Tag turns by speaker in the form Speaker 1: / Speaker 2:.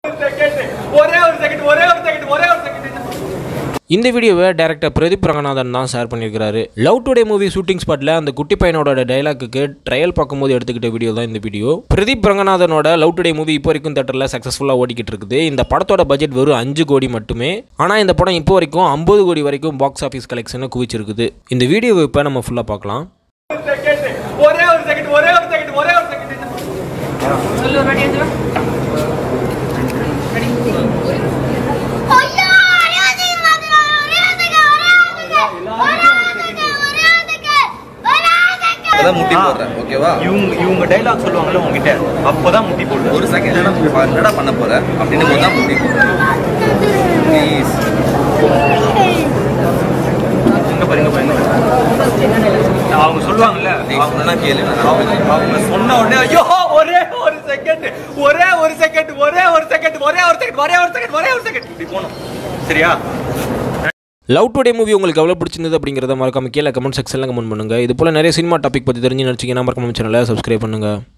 Speaker 1: ஒரே ஒரு செகண்ட் ஒரே ஒரு செகண்ட் ஒரே ஒரு செகண்ட்
Speaker 2: இந்த வீடியோவை டேரக்டர் பிரதீப் ரங்கநாதன் தான் ஷேர் பண்ணியிருக்காரு லவ் டுடே மூவி ஷூட்டிங் ஸ்பாட்டில் அந்த குட்டி பையனோட டைலாக்கு ட்ரையல் பார்க்கும்போது எடுத்துக்கிட்ட வீடியோ தான் இந்த வீடியோ பிரதீப் ரங்கநாதனோட லவ் டுடே மூவி இப்போ வரைக்கும் தேட்டரில் சக்ஸஸ்ஃபுல்லாக ஓடிக்கிட்டு இருக்குது இந்த படத்தோட பட்ஜெட் வெறும் அஞ்சு கோடி மட்டுமே ஆனால் இந்த படம் இப்போ வரைக்கும் ஐம்பது கோடி வரைக்கும் பாக்ஸ் ஆஃபீஸ் கலெக்ஷனை குவிச்சிருக்குது இந்த வீடியோவை இப்போ நம்ம ஃபுல்லாக பார்க்கலாம்
Speaker 1: செகண்ட் ஒரே ஒரு செகண்ட் ஒரே ஒரு செகண்ட் ஒரே ஒரு செகண்ட்
Speaker 3: ஐயோ அழுவாதீங்க மாத்திரா வராதுங்க வராதுங்க வராதுங்க வராதுங்க வராதுங்க
Speaker 4: அதான் முட்டி போடுறேன் ஓகேவா
Speaker 5: இவங்க இவங்க டைலாக் சொல்லுவாங்கல்ல உங்ககிட்ட அப்பதான் முட்டி போடுவேன்
Speaker 4: ஒரு செகண்ட் என்னடா என்னடா பண்ண போற அப்படின்னு போது தான் முட்டி போடுறேன் ப்ளீஸ்
Speaker 5: இங்க பாருங்க பாருங்க அவங்க சொல்லுவாங்கல்ல
Speaker 4: நீ
Speaker 5: அவங்க
Speaker 4: சொன்னா கேளு நான்
Speaker 5: அவங்க அவங்க சொன்ன உடனே ஐயோ
Speaker 1: ஐயோ ஒரே ஒரு செகண்ட் ஒரே ஒரு செகண்ட் ஒரே ஒரு செகண்ட் ஒரே ஒரு செகண்ட் ஒரே ஒரு செகண்ட் ஒரே ஒரு செகண்ட்
Speaker 5: இப்படி போகணும் சரியா
Speaker 2: லவ் டுடே மூவி உங்களுக்கு எவ்வளோ பிடிச்சிருந்தது அப்படிங்கிறத மறக்காம கீழே கமெண்ட் செக்ஷனில் கமெண்ட் பண்ணுங்கள் இது போல் நிறைய சினிமா டாபிக் பற்றி தெரிஞ்சு நினச்சிங்கன்னா மறக்காம சேனலை சப்ஸ்கிரைப் பண்ணுங்கள்